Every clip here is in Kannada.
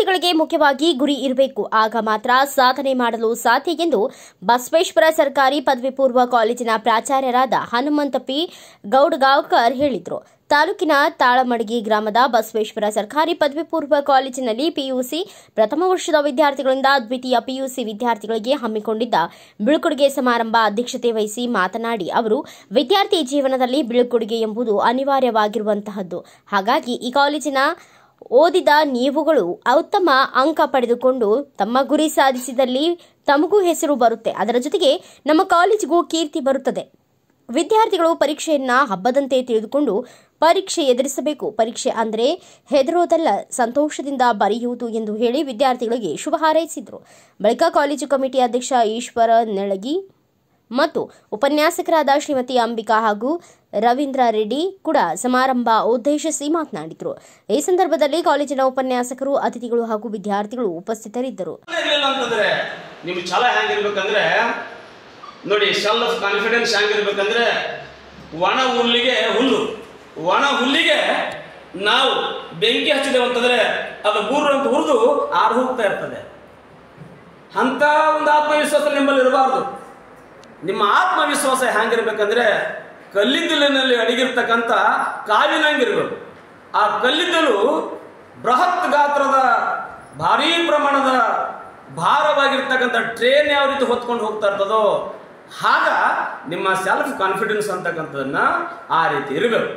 ವಿದ್ಯಾರ್ಥಿಗಳಿಗೆ ಮುಖ್ಯವಾಗಿ ಗುರಿ ಇರಬೇಕು ಆಗ ಮಾತ್ರ ಸಾಧನೆ ಮಾಡಲು ಸಾಧ್ಯ ಎಂದು ಬಸವೇಶ್ವರ ಸರ್ಕಾರಿ ಪದವಿ ಪೂರ್ವ ಕಾಲೇಜಿನ ಪ್ರಾಚಾರ್ಯರಾದ ಹನುಮಂತ ಪಿ ಗೌಡಗಾಂವ್ಕರ್ ಹೇಳಿದರು ತಾಲೂಕಿನ ತಾಳಮಡಗಿ ಗ್ರಾಮದ ಬಸವೇಶ್ವರ ಸರ್ಕಾರಿ ಪದವಿ ಪೂರ್ವ ಕಾಲೇಜಿನಲ್ಲಿ ಪಿಯುಸಿ ಪ್ರಥಮ ವರ್ಷದ ವಿದ್ಯಾರ್ಥಿಗಳಿಂದ ದ್ವಿತೀಯ ಪಿಯುಸಿ ವಿದ್ಯಾರ್ಥಿಗಳಿಗೆ ಹಮ್ಮಿಕೊಂಡಿದ್ದ ಬೀಳ್ಕೊಡುಗೆ ಸಮಾರಂಭ ಅಧ್ಯಕ್ಷತೆ ವಹಿಸಿ ಮಾತನಾಡಿ ಅವರು ವಿದ್ಯಾರ್ಥಿ ಜೀವನದಲ್ಲಿ ಬೀಳ್ಕೊಡುಗೆ ಎಂಬುದು ಅನಿವಾರ್ಯವಾಗಿರುವಂತಹದ್ದು ಹಾಗಾಗಿ ಈ ಕಾಲೇಜಿನ ಓದಿದ ನೀವುಗಳು ಉತ್ತಮ ಅಂಕ ಪಡೆದುಕೊಂಡು ತಮ್ಮ ಗುರಿ ಸಾಧಿಸಿದಲ್ಲಿ ತಮಗೂ ಹೆಸರು ಬರುತ್ತೆ ಅದರ ಜೊತೆಗೆ ನಮ್ಮ ಕಾಲೇಜಿಗೂ ಕೀರ್ತಿ ಬರುತ್ತದೆ ವಿದ್ಯಾರ್ಥಿಗಳು ಪರೀಕ್ಷೆಯನ್ನ ಹಬ್ಬದಂತೆ ತಿಳಿದುಕೊಂಡು ಪರೀಕ್ಷೆ ಎದುರಿಸಬೇಕು ಪರೀಕ್ಷೆ ಅಂದರೆ ಹೆದರೋದಲ್ಲ ಸಂತೋಷದಿಂದ ಬರೆಯುವುದು ಎಂದು ಹೇಳಿ ವಿದ್ಯಾರ್ಥಿಗಳಿಗೆ ಶುಭ ಹಾರೈಸಿದರು ಬಳಿಕ ಕಾಲೇಜು ಕಮಿಟಿ ಅಧ್ಯಕ್ಷ ಈಶ್ವರ ನೆಳಗಿ ಮತ್ತು ಉಪನ್ಯಾಸಕರಾದ ಶ್ರೀಮತಿ ಅಂಬಿಕಾ ಹಾಗೂ ರವೀಂದ್ರ ರೆಡ್ಡಿ ಕೂಡ ಸಮಾರಂಭ ಉದ್ದೇಶಿಸಿ ಮಾತನಾಡಿದರು ಈ ಸಂದರ್ಭದಲ್ಲಿ ಕಾಲೇಜಿನ ಉಪನ್ಯಾಸಕರು ಅತಿಥಿಗಳು ಹಾಗೂ ವಿದ್ಯಾರ್ಥಿಗಳು ಉಪಸ್ಥಿತರಿದ್ದರು ಇರಲಿಲ್ಲ ಅಂತಂದ್ರೆ ನಿಮ್ಮ ಛಲ ಹೆಂಗಿರ್ಬೇಕಂದ್ರೆ ನೋಡಿ ಸೆಲ್ಫ್ ಕಾನ್ಫಿಡೆನ್ಸ್ ಹೆಂಗಿರ್ಬೇಕಂದ್ರೆ ಒಣ ಹುಲ್ಲಿಗೆ ಹುಲ್ಲು ಒಣ ಹುಲ್ಲಿಗೆ ನಾವು ಬೆಂಕಿ ಹಚ್ಚಿದೆವು ಅಂತಂದ್ರೆ ಅದು ಬೂರು ಅಂತ ಹುರಿದು ಆರು ಹೋಗ್ತಾ ಇರ್ತದೆ ಅಂತ ಒಂದು ಆತ್ಮವಿಶ್ವಾಸ ನಿಮ್ಮಲ್ಲಿ ಇರಬಾರ್ದು ನಿಮ್ಮ ಆತ್ಮವಿಶ್ವಾಸ ಹೆಂಗಿರ್ಬೇಕಂದ್ರೆ ಕಲ್ಲಿದ್ದಲಿನಲ್ಲಿ ಅಡಗಿರ್ತಕ್ಕಂಥ ಕಾವಿನಂಗಿರ್ಬೇಕು ಆ ಕಲ್ಲಿದ್ದಲು ಬೃಹತ್ ಗಾತ್ರದ ಭಾರೀ ಪ್ರಮಾಣದ ಭಾರವಾಗಿರ್ತಕ್ಕಂಥ ಟ್ರೇನ್ ಯಾವ ರೀತಿ ಹೊತ್ಕೊಂಡು ಹೋಗ್ತಾ ಇರ್ತದೋ ಆಗ ನಿಮ್ಮ ಸೆಲ್ಫ್ ಕಾನ್ಫಿಡೆನ್ಸ್ ಅಂತಕ್ಕಂಥದ್ದನ್ನ ಆ ರೀತಿ ಇರಬೇಕು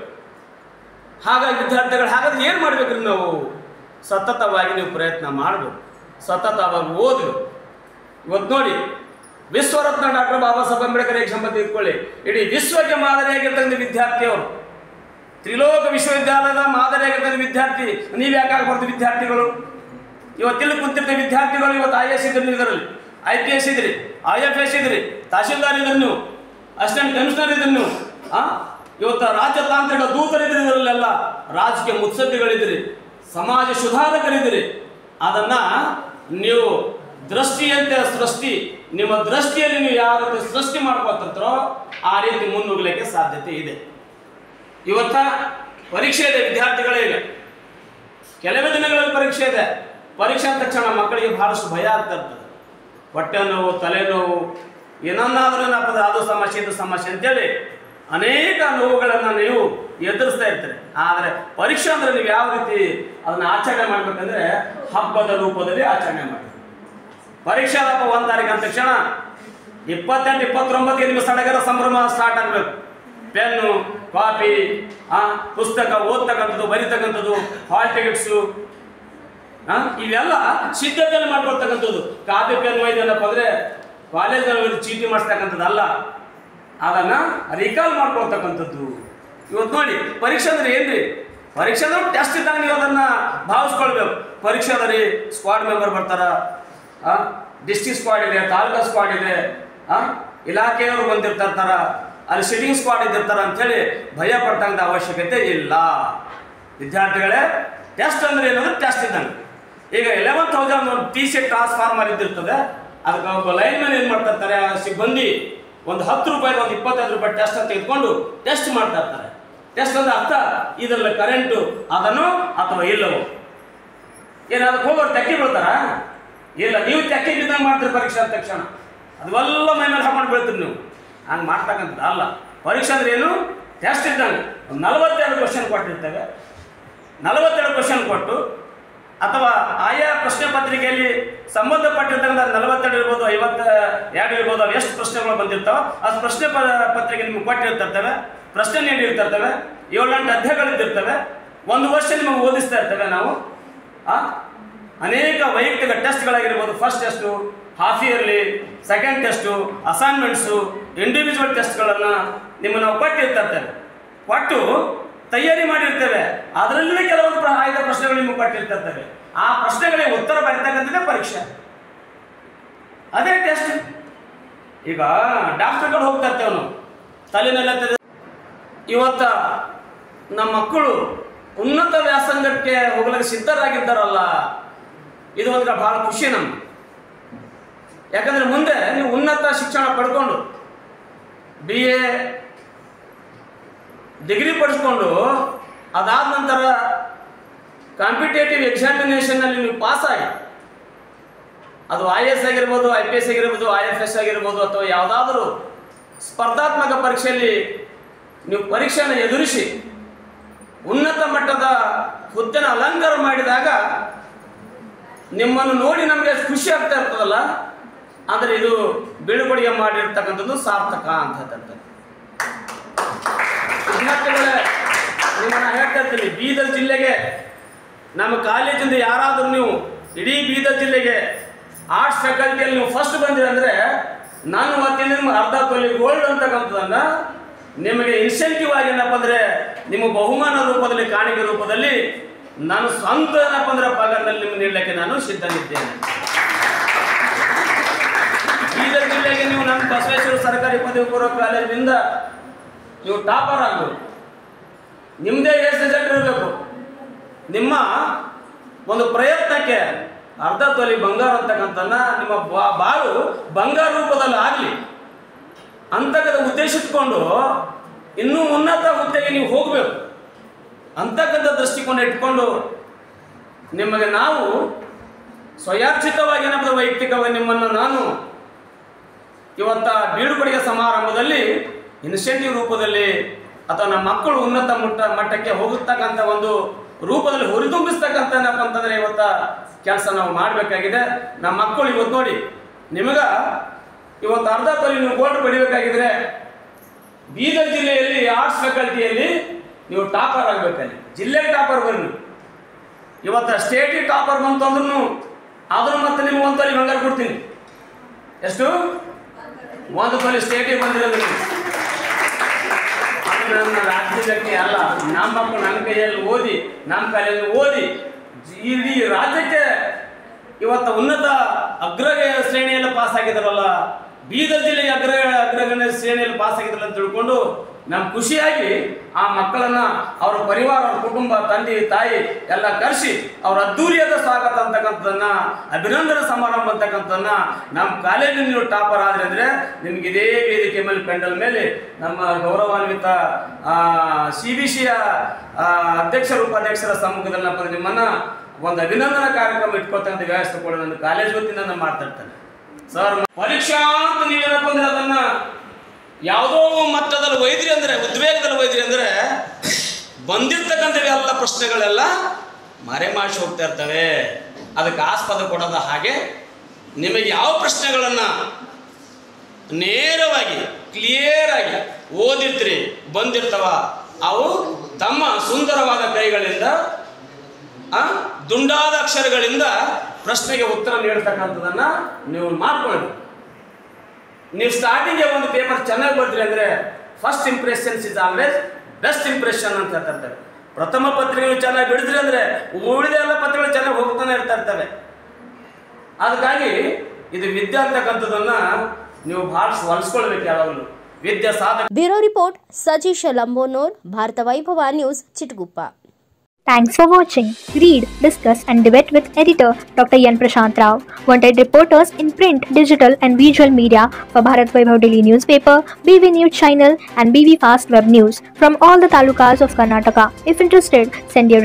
ಹಾಗಾಗಿ ವಿದ್ಯಾರ್ಥಿಗಳು ಹಾಗಾದ್ರೆ ಏನು ಮಾಡ್ಬೇಕ್ರಿ ನಾವು ಸತತವಾಗಿ ನೀವು ಪ್ರಯತ್ನ ಮಾಡಬೇಕು ಸತತವಾಗಿ ಓದಬೇಕು ಇವತ್ತು ನೋಡಿ ವಿಶ್ವರತ್ನ ಡಾಕ್ಟರ್ ಬಾಬಾ ಸಾಹೇಬ್ ಅಂಬೇಡ್ಕರ್ ಎಕ್ಸಾಂಪಲ್ ತೆಗೆದುಕೊಳ್ಳಿ ಇಡೀ ವಿಶ್ವಕ್ಕೆ ಮಾದರಿಯಾಗಿರ್ತಕ್ಕಂಥ ವಿದ್ಯಾರ್ಥಿ ಅವರು ತ್ರಿಲೋಕ ವಿಶ್ವವಿದ್ಯಾಲಯದ ಮಾದರಿಯಾಗಿರ್ತಕ್ಕಂಥ ವಿದ್ಯಾರ್ಥಿ ನೀವು ಯಾಕೆ ಆಗ್ಬಾರ್ದು ವಿದ್ಯಾರ್ಥಿಗಳು ಇವತ್ತಿಲ್ಲಿ ಕುಂತಿರ್ತ ವಿದ್ಯಾರ್ಥಿಗಳು ಇವತ್ತು ಐ ಎಸ್ ಇದ್ರಿ ಇದರಲ್ಲಿ ಐ ಪಿ ಎಸ್ ಇದ್ರಿ ಐ ಎಫ್ ಎಸ್ ಇದ್ರಿ ತಹಶೀಲ್ದಾರ್ ಇದ್ರಿ ನೀವು ಅಸಿಸ್ಟೆಂಟ್ ಕಮಿಷನರ್ ಇದ್ರಿ ನೀವು ಆ ಇವತ್ತು ರಾಜ್ಯ ತಾಂತ್ರಿಕ ದೂತರಿದ್ರಿ ಇದರಲ್ಲೆಲ್ಲ ರಾಜಕೀಯ ಮುತ್ಸದ್ದಿಗಳಿದ್ರಿ ಸಮಾಜ ಸುಧಾರಕರಿದ್ರಿ ಅದನ್ನ ನೀವು ದೃಷ್ಟಿಯಂತೆ ಸೃಷ್ಟಿ ನಿಮ್ಮ ದೃಷ್ಟಿಯಲ್ಲಿ ನೀವು ಯಾವ ರೀತಿ ಸೃಷ್ಟಿ ಮಾಡ್ಕೊತಿರ್ತಾರೋ ಆ ರೀತಿ ಮುನ್ನುಗ್ಲಿಕ್ಕೆ ಸಾಧ್ಯತೆ ಇದೆ ಇವತ್ತ ಪರೀಕ್ಷೆ ಇದೆ ವಿದ್ಯಾರ್ಥಿಗಳಿಗೆ ಕೆಲವೇ ದಿನಗಳಲ್ಲಿ ಪರೀಕ್ಷೆ ಇದೆ ಪರೀಕ್ಷೆ ಅಂದ ತಕ್ಷಣ ಮಕ್ಕಳಿಗೆ ಬಹಳಷ್ಟು ಭಯ ಆಗ್ತಾ ಇರ್ತದೆ ಹೊಟ್ಟೆ ನೋವು ತಲೆನೋವು ಏನನ್ನಾದ್ರೂ ಏನಪ್ಪದ ಅದು ಸಮಸ್ಯೆ ಇದು ಸಮಸ್ಯೆ ಅಂತೇಳಿ ಅನೇಕ ನೋವುಗಳನ್ನು ನೀವು ಎದುರಿಸ್ತಾ ಇರ್ತೀರಿ ಆದರೆ ಪರೀಕ್ಷೆ ಅಂದ್ರೆ ನೀವು ಯಾವ ರೀತಿ ಅದನ್ನ ಆಚರಣೆ ಮಾಡ್ಬೇಕಂದ್ರೆ ಹಬ್ಬದ ರೂಪದಲ್ಲಿ ಆಚರಣೆ ಮಾಡಿ ಪರೀಕ್ಷೆ ಆದಪ್ಪ ಒಂದು ತಾರೀಕು ಅಂದ ತಕ್ಷಣ ಇಪ್ಪತ್ತೆಂಟು ಇಪ್ಪತ್ತೊಂಬತ್ತಿಗೆ ನಿಮ್ಮ ಸಡಗರ ಸಂಭ್ರಮ ಸ್ಟಾರ್ಟ್ ಆಗಬೇಕು ಪೆನ್ನು ಕಾಪಿ ಆ ಪುಸ್ತಕ ಓದ್ತಕ್ಕಂಥದ್ದು ಬರಿತಕ್ಕಂಥದ್ದು ಹಾಲ್ ಟಿಕೆಟ್ಸು ಆ, ಇವೆಲ್ಲ ಸಿದ್ಧತೆಯನ್ನು ಮಾಡ್ಕೊಳ್ತಕ್ಕಂಥದ್ದು ಕಾಪಿ ಪೆನ್ ಒಯ್ದೇನಪ್ಪ ಅಂದ್ರೆ ಕಾಲೇಜ್ನಲ್ಲಿ ಚೀಟಿ ಮಾಡಿಸ್ತಕ್ಕಂಥದ್ದು ಅಲ್ಲ ಅದನ್ನ ರಿಕಾಲ್ ಮಾಡ್ಕೊಳ್ತಕ್ಕಂಥದ್ದು ಇವತ್ತು ನೋಡಿ ಪರೀಕ್ಷೆ ಅಂದ್ರೆ ಏನ್ರಿ ಪರೀಕ್ಷೆ ಅಂದ್ರೆ ಟೆಸ್ಟ್ ಇದ್ದಾಗ ನೀವು ಅದನ್ನ ಭಾವಿಸ್ಕೊಳ್ಬೇಕು ಪರೀಕ್ಷೆ ಅದ ರೀ ಸ್ಕ್ವಾಡ್ ಮೆಂಬರ್ ಬರ್ತಾರ ಡಿಸ್ಟ್ರಿಕ್ಟ್ ಸ್ಕ್ವಾಡ್ ಇದೆ ತಾಲೂಕಾ ಸ್ಕ್ವಾಡ್ ಇದೆ ಆ, ಇಲಾಖೆಯವರು ಬಂದಿರ್ತಾರ ಅಲ್ಲಿ ಸಿಟಿಂಗ್ ಸ್ಕ್ವಾಡ್ ಇದ್ದಿರ್ತಾರ ಅಂಥೇಳಿ ಭಯ ಪಟ್ಟಂತ ಅವಶ್ಯಕತೆ ಇಲ್ಲ ವಿದ್ಯಾರ್ಥಿಗಳೇ ಟೆಸ್ಟ್ ಅಂದ್ರೆ ಏನಂದ್ರೆ ಟೆಸ್ಟ್ ಇದ್ದಂಗೆ ಈಗ ಎಲೆವೆನ್ ತೌಸಂಡ್ ಒಂದು ಟಿ ಸಿ ಟ್ರಾನ್ಸ್ಫಾರ್ಮರ್ ಇದ್ದಿರ್ತದೆ ಅದಕ್ಕೆ ಒಬ್ಬ ಲೈನ್ ಮ್ಯಾನ್ ಏನು ಮಾಡ್ತಾ ಇರ್ತಾರೆ ಆ ಸಿಬ್ಬಂದಿ ಒಂದು ಹತ್ತು ರೂಪಾಯಿ ಒಂದು ಇಪ್ಪತ್ತೈದು ರೂಪಾಯಿ ಟೆಸ್ಟ್ ಅಂತ ತೆಗೆದುಕೊಂಡು ಟೆಸ್ಟ್ ಮಾಡ್ತಾ ಇರ್ತಾರೆ ಟೆಸ್ಟ್ ಅಂದ್ರೆ ಅರ್ಥ ಇದರಲ್ಲಿ ಕರೆಂಟು ಅದನ್ನು ಅಥವಾ ಇಲ್ಲವೋ ಏನು ಅದಕ್ಕೆ ಹೋಗೋರು ತೆಕ್ಕಿ ಬೀಳ್ತಾರ ಇಲ್ಲ ನೀವು ತೆಕ್ಕಿ ಬಿದ್ದಂಗೆ ಮಾಡ್ತೀರಿ ಪರೀಕ್ಷೆ ಅಂದ ತಕ್ಷಣ ಅದೆಲ್ಲ ಮೈ ಮೇಲೆ ಹಾಕೊಂಡು ಬೀಳ್ತೀರಿ ನೀವು ಹಂಗೆ ಮಾಡ್ತಕ್ಕಂಥದ್ದು ಅಲ್ಲ ಪರೀಕ್ಷೆ ಅಂದ್ರೆ ಏನು ಟೆಸ್ಟ್ ಇದ್ದಂಗೆ ಒಂದು ನಲವತ್ತೆರಡು ಕ್ವಶನ್ ಕೊಟ್ಟಿರ್ತೇವೆ ನಲವತ್ತೆರಡು ಕ್ವಶನ್ ಕೊಟ್ಟು ಅಥವಾ ಆಯಾ ಪ್ರಶ್ನೆ ಪತ್ರಿಕೆಯಲ್ಲಿ ಸಂಬಂಧಪಟ್ಟಿರ್ತಕ್ಕಂಥ ನಲವತ್ತೆರಡು ಇರ್ಬೋದು ಐವತ್ತ ಎರಡು ಇರ್ಬೋದು ಅವು ಎಷ್ಟು ಪ್ರಶ್ನೆಗಳು ಬಂದಿರ್ತಾವೆ ಅಷ್ಟು ಪ್ರಶ್ನೆ ಪ- ಪತ್ರಿಕೆ ನಿಮ್ಗೆ ಕೊಟ್ಟಿರ್ತಿರ್ತವೆ ಪ್ರಶ್ನೆ ನೀಡಿರ್ತಿರ್ತವೆ ಏಳೆಂಟು ಅಧ್ಯಾಯಗಳಿದ್ದಿರ್ತವೆ ಒಂದು ವರ್ಷ ನಿಮಗೆ ಓದಿಸ್ತಾ ಇರ್ತೇವೆ ನಾವು ಆ? ಅನೇಕ ವೈಯಕ್ತಿಕ ಟೆಸ್ಟ್ಗಳಾಗಿರ್ಬೋದು first test half yearly second test assignments individual ಟೆಸ್ಟ್ಗಳನ್ನು ನಿಮ್ಮನ್ನು ನಾವು ಕೊಟ್ಟಿರ್ತಿರ್ತೇವೆ ಕೊಟ್ಟು ತಯಾರಿ ಮಾಡಿರ್ತೇವೆ ಅದರಲ್ಲೇ ಕೆಲವೊಂದು ಪ್ರ- ಆಯ್ದ ಪ್ರಶ್ನೆಗಳು ನಿಮಗೆ ಕೊಟ್ಟಿರ್ತಿರ್ತವೆ ಆ ಪ್ರಶ್ನೆಗಳಿಗೆ ಉತ್ತರ ಬರೀತಕ್ಕಂಥದ್ದೇ ಪರೀಕ್ಷೆ ಅದೇ ಟೆಸ್ಟ್ ಈಗ ಡಾಕ್ಟರ್ಗಳು ಹೋಗ್ತಾ ಇರ್ತೇವೆ ನಾವು ತಲೆನೆಲ್ಲ ಇವತ್ತ ನಮ್ಮ ಮಕ್ಕಳು ಉನ್ನತ ವ್ಯಾಸಂಗಕ್ಕೆ ಹೋಗ್ಲಿಕ್ಕೆ ಸಿದ್ಧರಾಗಿದ್ದಾರಲ್ಲ ಇದು ಒಂದು ಬಹಳ ಖುಷಿ ನಮ್ಗೆ ಯಾಕಂದ್ರೆ ಮುಂದೆ ನೀವು ಉನ್ನತ ಶಿಕ್ಷಣ ಪಡ್ಕೊಂಡು ಬಿ ಎ ಡಿಗ್ರಿ ಪಡಿಸ್ಕೊಂಡು ಅದಾದ ನಂತರ ಕಾಂಪಿಟೇಟಿವ್ ಎಕ್ಸಾಮಿನೇಷನ್ನಲ್ಲಿ ನೀವು ಪಾಸ್ ಆಗಿ ಅದು ಐ ಎಸ್ ಆಗಿರ್ಬೋದು ಐ ಪಿ ಎಸ್ ಆಗಿರ್ಬೋದು ಐ ಎಫ್ ಎಸ್ ಆಗಿರ್ಬೋದು ಅಥವಾ ಯಾವುದಾದ್ರೂ ಸ್ಪರ್ಧಾತ್ಮಕ ಪರೀಕ್ಷೆಯಲ್ಲಿ ನೀವು ಪರೀಕ್ಷೆಯನ್ನು ಎದುರಿಸಿ ಉನ್ನತ ಮಟ್ಟದ ಹುದ್ದೆನ ಅಲಂಕಾರ ಮಾಡಿದಾಗ ನಿಮ್ಮನ್ನು ನೋಡಿ ನಮಗೆ ಖುಷಿ ಆಗ್ತಾ ಇರ್ತದಲ್ಲ ಆದರೆ ಇದು ಬೀಳುಕೊಡುಗೆ ಮಾಡಿರ್ತಕ್ಕಂಥದ್ದು ಸಾರ್ಥಕ ಅಂತ ಹೇಳ್ತಾರೆ ವಿದ್ಯಾರ್ಥಿಗಳೇ ನಿಮ್ಮನ್ನ ಹೇಳ್ತಾ ಇರ್ತೀನಿ ಬೀದರ್ ಜಿಲ್ಲೆಗೆ ನಮ್ಮ ಕಾಲೇಜಿಂದ ಯಾರಾದರೂ ನೀವು ಇಡೀ ಬೀದರ್ ಜಿಲ್ಲೆಗೆ ಆರ್ಟ್ಸ್ ಫ್ಯಾಕಲ್ಟಿಯಲ್ಲಿ ನೀವು ಫಸ್ಟ್ ಬಂದಿರಿ ಅಂದರೆ ನಾನು ವತಿಯಿಂದ ನಿಮ್ಗೆ ಅರ್ಧ ತೊಲಿ ಗೋಲ್ಡ್ ಅಂತಕ್ಕಂಥದ್ದನ್ನ ನಿಮಗೆ ಇನ್ಸೆಂಟಿವ್ ಆಗಿ ಏನಪ್ಪ ಅಂದರೆ ನಿಮ್ಮ ಬಹುಮಾನ ರೂಪದಲ್ಲಿ ಕಾಣಿಕೆ ರೂಪದಲ್ಲಿ ನಾನು ಸ್ವಂತ ಏನಪ್ಪ ಅಂದ್ರೆ ಪಗಾರದಲ್ಲಿ ನಿಮ್ಗೆ ನೀಡಲಿಕ್ಕೆ ನಾನು ಸಿದ್ಧನಿದ್ದೇನೆ ಬೀದರ್ ಜಿಲ್ಲೆಗೆ ನೀವು ನಮ್ಮ ಬಸವೇಶ್ವರ ಸರ್ಕಾರಿ ಪದವಿ ಪೂರ್ವ ಕಾಲೇಜಿನಿಂದ ನೀವು ಟಾಪರ್ ಆಗಬೇಕು ನಿಮ್ಮದೇ ಎಷ್ಟು ರಿಸಲ್ಟ್ ಇರಬೇಕು ನಿಮ್ಮ ಒಂದು ಪ್ರಯತ್ನಕ್ಕೆ ಅರ್ಧ ತೊಲಿ ಬಂಗಾರ ಅಂತಕ್ಕಂಥನ್ನ ನಿಮ್ಮ ಬಾ- ಬಾಳು ಬಂಗಾರ ರೂಪದಲ್ಲಿ ಆಗಲಿ ಅಂತಕ್ಕಂಥ ಉದ್ದೇಶ ಇಟ್ಕೊಂಡು ಇನ್ನೂ ಉನ್ನತ ಹುದ್ದೆಗೆ ನೀವು ಹೋಗಬೇಕು ಅಂತಕ್ಕಂಥ ದೃಷ್ಟಿಕೋನ ಇಟ್ಕೊಂಡು ನಿಮಗೆ ನಾವು ಸ್ವಯಾರ್ಚಿತವಾಗಿ ಏನಪ್ಪ ವೈಯಕ್ತಿಕವಾಗಿ ನಿಮ್ಮನ್ನು ನಾನು ಇವತ್ತ ಬೀಳುಕೊಡುಗೆ ಸಮಾರಂಭದಲ್ಲಿ ಇನ್ಸೆಂಟಿವ್ ರೂಪದಲ್ಲಿ ಅಥವಾ ನಮ್ಮ ಮಕ್ಕಳು ಉನ್ನತ ಮಟ್ಟ ಮಟ್ಟಕ್ಕೆ ಹೋಗತಕ್ಕಂಥ ಒಂದು ರೂಪದಲ್ಲಿ ಹುರಿದುಂಬಿಸ್ತಕ್ಕಂಥ ಏನಪ್ಪ ಅಂತಂದ್ರೆ ಇವತ್ತ ಕೆಲಸ ನಾವು ಮಾಡಬೇಕಾಗಿದೆ ನಮ್ಮ ಮಕ್ಕಳು ಇವತ್ತು ನೋಡಿ ನಿಮಗ ಇವತ್ತು ಅರ್ಧ ತೊಲಿ ನೀವು ಗೋಲ್ಡ್ ಪಡಿಬೇಕಾಗಿದ್ರೆ ಬೀದರ್ ಜಿಲ್ಲೆಯಲ್ಲಿ ಆರ್ಟ್ಸ್ ಫ್ಯಾಕಲ್ಟಿಯಲ್ಲಿ ನೀವು ಟಾಪರ್ ಆಗಬೇಕಲ್ಲಿ ಜಿಲ್ಲೆಗೆ ಟಾಪರ್ ಬರ್ರಿ ನೀವು. ಇವತ್ತು ಸ್ಟೇಟಿಗೆ ಟಾಪರ್ ಬಂತು ಅಂದ್ರೂ ಆದ್ರೂ ಮತ್ತೆ ನಿಮ್ಗೆ ಒಂದು ತೊಲಿ ಬಂಗಾರ ಕೊಡ್ತೀನಿ ಎಷ್ಟು ಒಂದು ತೊಲಿ ಸ್ಟೇಟಿಗೆ ಬಂದಿರೋದು ನೀವು. ಅದು ನನ್ನ ರಾಜ್ಯಕ್ಕೆ ಅಲ್ಲ ನಮ್ಮ ಮಕ್ಕಳು ನನ್ನ ಕೈಯಲ್ಲಿ ಓದಿ ನಮ್ಮ ಕೈಯಲ್ಲಿ ಓದಿ ಇಡೀ ರಾಜ್ಯಕ್ಕೆ ಇವತ್ತು ಉನ್ನತ ಅಗ್ರಗ ಶ್ರೇಣಿಯಲ್ಲಿ ಪಾಸ್ ಆಗಿದಾರಲ್ಲ ಬೀದರ್ ಜಿಲ್ಲೆಗೆ ಅಗ್ರ ಅಗ್ರಗಣ್ಯ ಶ್ರೇಣಿಯಲ್ಲಿ ಪಾಸ್ ಆಗಿದ್ರಲ್ಲ ಅಂತ ತಿಳ್ಕೊಂಡು ನಮ್ ಖುಷಿಯಾಗಿ ಆ ಮಕ್ಕಳನ್ನ ಅವ್ರ ಪರಿವಾರ ಅವ್ರ ಕುಟುಂಬ ತಂದೆ ತಾಯಿ ಎಲ್ಲ ಕರೆಸಿ ಅವ್ರ ಅದ್ದೂರಿಯಾದ ಸ್ವಾಗತ ಅಂತಕ್ಕಂಥದ್ದನ್ನ ಅಭಿನಂದನಾ ಸಮಾರಂಭ ಅಂತಕ್ಕಂಥದ್ದನ್ನ ನಮ್ಮ ಕಾಲೇಜಿನ ನೀವು ಟಾಪರ್ ಆದ್ರೆ ಅಂದ್ರೆ ನಿಮ್ಗೆ ಇದೇ ವೇದಿಕೆ ಮೇಲೆ ಪೆಂಡಲ್ ಮೇಲೆ ನಮ್ಮ ಗೌರವಾನ್ವಿತ ಸಿ ಬಿ ಸಿಯ ಅಧ್ಯಕ್ಷರ ಉಪಾಧ್ಯಕ್ಷರ ಸಮ್ಮುಖದಲ್ಲಿ ಏನಪ್ಪ ಅಂದ್ರೆ ನಿಮ್ಮನ್ನ ಒಂದು ಅಭಿನಂದನಾ ಕಾರ್ಯಕ್ರಮ ಇಟ್ಕೊಳ್ತಕ್ಕಂಥ ವ್ಯವಸ್ಥೆ ಕೂಡ ನನ್ನ ಕಾಲೇಜ್ ವತಿಯಿಂದ ನಾನು ಮಾಡ್ತಾ ಇರ್ತೇನೆ ಸರ್ ಪರೀಕ್ಷಾ ಅಂತ ನೀವೇನಪ್ಪ ಅಂದ್ರೆ ಅದನ್ನ ಯಾವುದೋ ಮಟ್ಟದಲ್ಲಿ ಒಯ್ದ್ರಿ ಅಂದ್ರೆ ಉದ್ವೇಗದಲ್ಲಿ ಒಯ್ದ್ರಿ ಅಂದ್ರೆ ಬಂದಿರ್ತಕ್ಕಂಥ ಎಲ್ಲ ಪ್ರಶ್ನೆಗಳೆಲ್ಲ ಮರೆಮಾಚಿ ಹೋಗ್ತಾ ಇರ್ತವೆ ಅದಕ್ಕೆ ಆಸ್ಪದ ಕೊಡೋದ ಹಾಗೆ ನಿಮಗೆ ಯಾವ ಪ್ರಶ್ನೆಗಳನ್ನು ನೇರವಾಗಿ ಕ್ಲಿಯರ್ ಆಗಿ ಓದಿರ್ತೀರಿ ಬಂದಿರ್ತಾವ ಅವು ತಮ್ಮ ಸುಂದರವಾದ ಕೈಗಳಿಂದ ಆ, ದುಂಡಾದ ಅಕ್ಷರಗಳಿಂದ ಪ್ರಶ್ನೆಗೆ ಉತ್ತರ ನೀಡ್ತಕ್ಕಂಥದ್ದನ್ನ ನೀವು ಮಾಡ್ಕೊಳ್ಳಿ ನೀವು ಸ್ಟಾರ್ಟಿಂಗ್ಗೆ ಒಂದು ಪೇಪರ್ ಚೆನ್ನಾಗಿ ಬರ್ತೀರಿ ಅಂದ್ರೆ first impressions is always best impression ಅಂತ ಹೇಳ್ತಾ ಇರ್ತಾರೆ ಪ್ರಥಮ ಪತ್ರಿಕೆಗಳು ಚೆನ್ನಾಗಿ ಬಿಡಿದ್ರಿ ಅಂದ್ರೆ ಉಳಿದ ಎಲ್ಲ ಪತ್ರಿಕೆಗಳು ಚೆನ್ನಾಗಿ ಹೋಗ್ತಾನೆ ಇರ್ತಾ ಇರ್ತವೆ ಅದಕ್ಕಾಗಿ ಇದು ವಿದ್ಯೆ ಅಂತಕ್ಕಂಥದ್ದನ್ನ ನೀವು ಭಾಳ ಹೊಲಿಸ್ಕೊಳ್ಬೇಕು ಯಾವಾಗಲೂ ವಿದ್ಯೆ ಸಾಧಕ bureau report Sajeesh Lambonur Bharata Vaibhava news Chitaguppa Thanks for watching. Read, discuss, and debate with editor Dr. Yan Prashant Rao. Wanted reporters in print, digital, and visual media for Bharat Vaibhav Daily newspaper, BV News channel, and BV Fast Web News from all the talukas of Karnataka. If interested, send your